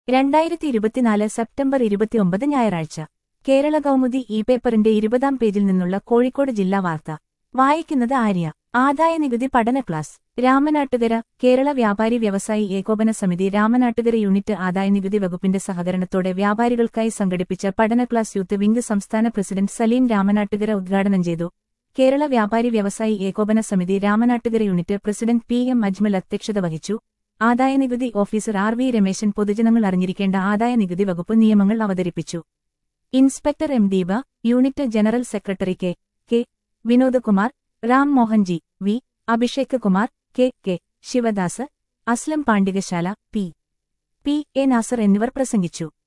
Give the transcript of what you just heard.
രണ്ടായിരത്തി ഇരുപത്തിനാല് സെപ്റ്റംബർ ഇരുപത്തിയൊമ്പത് ഞായറാഴ്ച കേരള കൗമുദി ഇ പേപ്പറിന്റെ ഇരുപതാം പേജിൽ നിന്നുള്ള കോഴിക്കോട് ജില്ലാ വാർത്ത വായിക്കുന്നത് ആര്യ ആദായനികുതി പഠന ക്ലാസ് രാമനാട്ടുകര കേരള വ്യാപാരി വ്യവസായി ഏകോപന സമിതി രാമനാട്ടുകര യൂണിറ്റ് ആദായനികുതി വകുപ്പിന്റെ സഹകരണത്തോടെ വ്യാപാരികൾക്കായി സംഘടിപ്പിച്ച പഠന ക്ലാസ് യൂത്ത് വിംഗ് സംസ്ഥാന പ്രസിഡന്റ് സലീം രാമനാട്ടുകര ഉദ്ഘാടനം ചെയ്തു കേരള വ്യാപാരി വ്യവസായി ഏകോപന സമിതി Ramanattukara unit president P M Ajmal അധ്യക്ഷത വഹിച്ചു ആദായനികുതി ഓഫീസർ ആർ വി രമേശൻ പൊതുജനങ്ങൾ അറിഞ്ഞിരിക്കേണ്ട ആദായനികുതി വകുപ്പ് നിയമങ്ങൾ അവതരിപ്പിച്ചു inspector M Deepa unit general secretary K K Vinodkumar Ram Mohanji V Abhishek Kumar K K Shivadas Aslam Pandikasala P P A Nasar എന്നിവർ പ്രസംഗിച്ചു